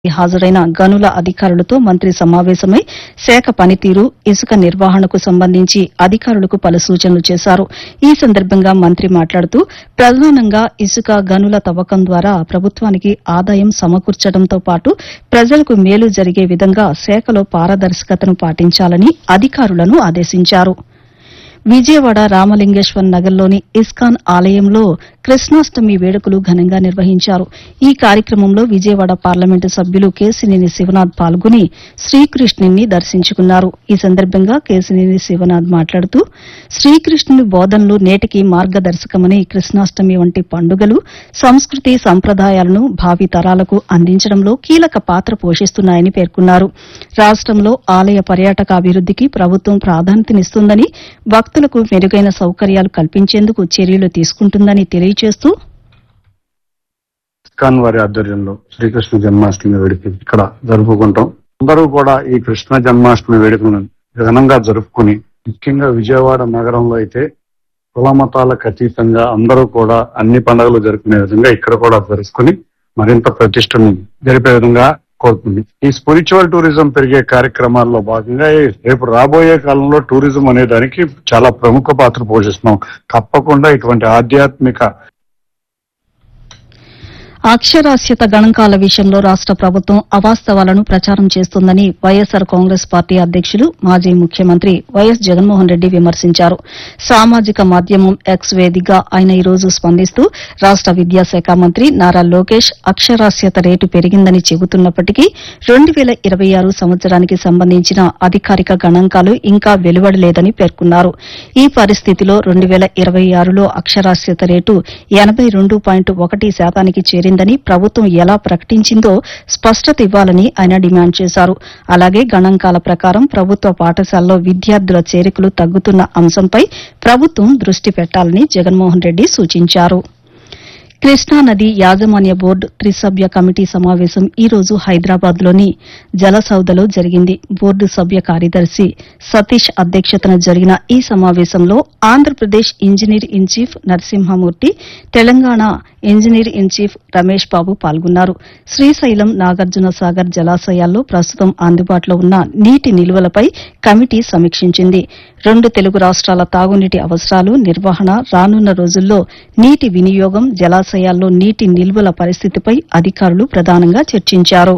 హాజరైన గనుల అధికారులతో మంత్రి సమావేశమై శాఖ పనితీరు ఇసుక నిర్వహణకు సంబంధించి అధికారులకు పలు సూచనలు చేశారు ఈ సందర్భంగా మంత్రి మాట్లాడుతూ ప్రధానంగా ఇసుక గనుల తవ్వకం ద్వారా ప్రభుత్వానికి ఆదాయం సమకూర్చడంతో పాటు ప్రజలకు మేలు జరిగే విధంగా శాఖలో పారదర్శకతను పాటించాలని అధికారులను ఆదేశించారు విజయవాడ రామలింగేశ్వర్ నగర్లోని ఇస్కాన్ ఆలయంలో కృష్ణాష్టమి వేడుకలు ఘనంగా నిర్వహించారు ఈ కార్యక్రమంలో విజయవాడ పార్లమెంటు సభ్యులు కేసినేని శివనాథ్ పాల్గొని శ్రీకృష్ణుని దర్శించుకున్నారు ఈ సందర్భంగా కేసినేని శివనాథ్ మాట్లాడుతూ శ్రీకృష్ణుని బోధనలు నేటికి మార్గదర్శకమని కృష్ణాష్టమి వంటి పండుగలు సంస్కృతి సంప్రదాయాలను భావి తరాలకు అందించడంలో కీలక పాత్ర పోషిస్తున్నాయని పేర్కొన్నారు రాష్టంలో ఆలయ పర్యాటక అభివృద్దికి ప్రభుత్వం ప్రాధాన్యతనిస్తుందని భక్తులకు మెరుగైన సౌకర్యాలు కల్పించేందుకు చర్యలు తీసుకుంటుందని తెలియజేస్తూ ఇస్కాన్ వారి ఆధ్వర్యంలో శ్రీకృష్ణ జన్మాష్టమి వేడుక ఇక్కడ జరుపుకుంటాం అందరూ కూడా ఈ కృష్ణ జన్మాష్టమి వేడుకను ఘనంగా జరుపుకుని ముఖ్యంగా విజయవాడ నగరంలో అయితే కుల మతాలకు అతీతంగా అందరూ కూడా అన్ని పండుగలు జరుపుకునే విధంగా ఇక్కడ కూడా జరుపుకుని మరింత ప్రతిష్టను జరిపే విధంగా కోరుతుంది ఈ స్పిరిచువల్ టూరిజం పెరిగే కార్యక్రమాల్లో భాగంగా ఈ రేపు రాబోయే కాలంలో టూరిజం అనే దానికి చాలా ప్రముఖ పాత్ర పోషిస్తున్నాం తప్పకుండా ఇటువంటి ఆధ్యాత్మిక అక్షరాస్యత గణాంకాల విషయంలో రాష్ట ప్రభుత్వం అవాస్తవాలను ప్రచారం చేస్తోందని వైఎస్సార్ కాంగ్రెస్ పార్టీ అధ్యక్షులు మాజీ ముఖ్యమంత్రి వైఎస్ జగన్మోహన్ రెడ్డి విమర్శించారు సామాజిక మాధ్యమం ఎక్స్ వేదికగా ఆయన ఈ రోజు స్పందిస్తూ రాష్ట విద్యాశాఖ మంత్రి నారా లోకేష్ అక్షరాస్యత రేటు పెరిగిందని చెబుతున్నప్పటికీ రెండు వేల ఇరవై ఆరు సంవత్సరానికి సంబంధించిన అధికారిక గణాంకాలు ఇంకా వెలువడలేదని పేర్కొన్నారు ఈ పరిస్థితిలో రెండు వేల ఇరవై ఆరులో అక్షరాస్యత రేటు ఎనబై రెండు పాయింట్ ఒకటి శాతానికి చేరిందని ప్రభుత్వం ఎలా ప్రకటించిందో స్పష్టత ఇవ్వాలని ఆయన డిమాండ్ చేశారు అలాగే గణాంకాల ప్రకారం ప్రభుత్వ పాఠశాలలో విద్యార్థుల చేరికలు తగ్గుతున్న అంశంపై ప్రభుత్వం దృష్టి పెట్టాలని జగన్మోహన్ రెడ్డి సూచించారు కృష్ణానది యాజమాన్య బోర్డు త్రిసభ్య కమిటీ సమావేశం ఈ రోజు హైదరాబాద్ లోని జలసౌదలో జరిగింది బోర్డు సభ్య కార్యదర్శి సతీష్ అధ్యక్షతన జరిగిన ఈ సమావేశంలో Andhra Pradesh engineer in chief Narasimhamurthy Telangana engineer in chief Ramesh Babu పాల్గొన్నారు శ్రీశైలం నాగార్జున సాగర్ జలాశయాల్లో ప్రస్తుతం అందుబాటులో ఉన్న నీటి నిల్వలపై కమిటీ సమీక్షించింది రెండు తెలుగు రాష్ట్రాల తాగునీటి అవసరాలు నిర్వహణ రానున్న రోజుల్లో నీటి వినియోగం జలాశయాల్లో నీటి నిల్వల పరిస్థితిపై అధికారులు ప్రధానంగా చర్చించారు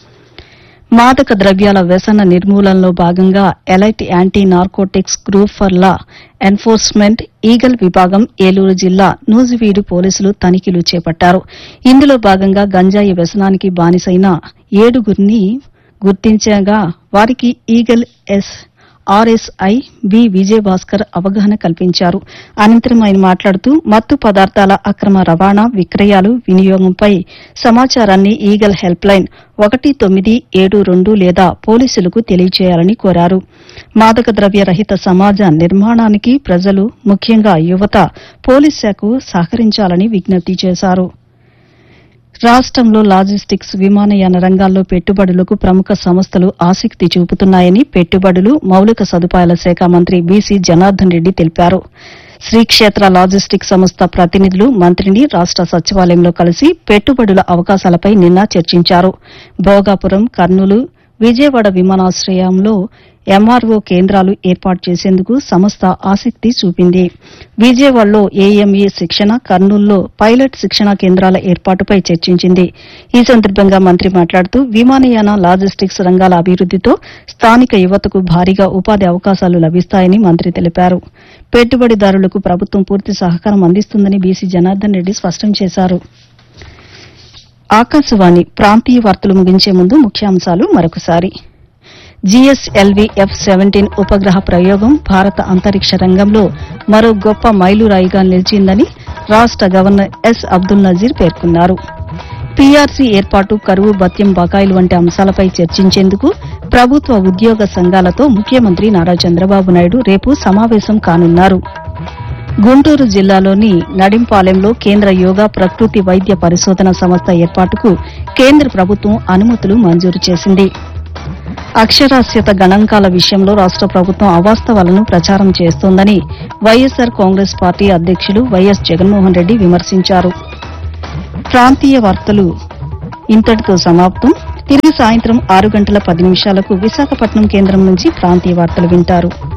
మాదక ద్రవ్యాల వ్యసన నిర్మూలనలో భాగంగా elite anti narcotics group for law enforcement eagle విభాగం ఏలూరు జిల్లా నూజివీడు పోలీసులు తనిఖీలు చేపట్టారు ఇందులో భాగంగా గంజాయి వ్యసనానికి బానిసైన ఏడుగురిని గుర్తించగా వారికి eagle S RSI B Vijayabhaskar అవగాహన కల్పించారు అనంతరం ఆయన మాట్లాడుతూ మత్తు పదార్థాల అక్రమ రవాణా విక్రయాలు వినియోగంపై సమాచారాన్ని ఈగల్ హెల్ప్ లైన్ ఒకటి తొమ్మిది ఏడు రెండు లేదా పోలీసులకు తెలియజేయాలని కోరారు మాదక ద్రవ్య రహిత సమాజ నిర్మాణానికి ప్రజలు ముఖ్యంగా యువత పోలీస్ శాఖకు సహకరించాలని విజ్ఞప్తి చేశారు రాష్టంలో లాజిస్టిక్స్ విమానయాన రంగాల్లో పెట్టుబడులకు ప్రముఖ సంస్థలు ఆసక్తి చూపుతున్నాయని పెట్టుబడులు మౌలిక సదుపాయాల శాఖ మంత్రి బీసీ జనార్దన్ రెడ్డి తెలిపారు శ్రీక్షేత్ర లాజిస్టిక్ సంస్థ ప్రతినిధులు మంత్రిని రాష్ట సచివాలయంలో కలిసి పెట్టుబడుల అవకాశాలపై నిన్న చర్చించారు భోగాపురం కర్నూలు విజయవాడ విమానాశ్రయంలో ఎంఆర్ఓ కేంద్రాలు ఏర్పాటు చేసేందుకు సంస్థ ఆసక్తి చూపింది విజయవాడలో ఏఎంఈ శిక్షణ కర్నూలులో పైలట్ శిక్షణ కేంద్రాల ఏర్పాటుపై చర్చించింది ఈ సందర్భంగా మంత్రి మాట్లాడుతూ విమానయాన లాజిస్టిక్స్ రంగాల అభివృద్దితో స్థానిక యువతకు భారీగా ఉపాధి అవకాశాలు లభిస్తాయని మంత్రి తెలిపారు పెట్టుబడిదారులకు ప్రభుత్వం పూర్తి సహకారం అందిస్తుందని బీసీ జనార్దన్ రెడ్డి స్పష్టం చేశారు ఆకాశవాణి ప్రాంతీయ వార్తలు ముగించే ముందు ముఖ్యాంశాలు మరొకసారి జీఎస్ఎల్వీ ఎఫ్ సెవెంటీన్ ఉపగ్రహ ప్రయోగం భారత అంతరిక్ష రంగంలో మరో గొప్ప మైలురాయిగా నిలిచిందని రాష్ట గవర్నర్ ఎస్ అబ్దుల్ నజీర్ పేర్కొన్నారు పీఆర్సీ ఏర్పాటు కరువు భత్యం బకాయిలు వంటి అంశాలపై చర్చించేందుకు ప్రభుత్వ ఉద్యోగ సంఘాలతో ముఖ్యమంత్రి నారా చంద్రబాబు నాయుడు రేపు సమావేశం కానున్నారు గుంటూరు జిల్లాలోని నడింపాలెంలో కేంద్ర యోగా ప్రకృతి వైద్య పరిశోధన సంస్థ ఏర్పాటుకు కేంద్ర ప్రభుత్వం అనుమతులు మంజూరు చేసింది అక్షరాస్యత గణాంకాల విషయంలో రాష్ట ప్రభుత్వం అవాస్తవాలను ప్రచారం చేస్తోందని వైఎస్సార్ కాంగ్రెస్ పార్టీ అధ్యక్షులు వైఎస్ జగన్మోహన్ రెడ్డి విమర్శించారు ప్రాంతీయ వార్తలు ఇంతటితో సమాప్తం తిరిగి సాయంత్రం ఆరు గంటల పది నిమిషాలకు విశాఖపట్నం కేంద్రం నుంచి ప్రాంతీయ వార్తలు వింటారు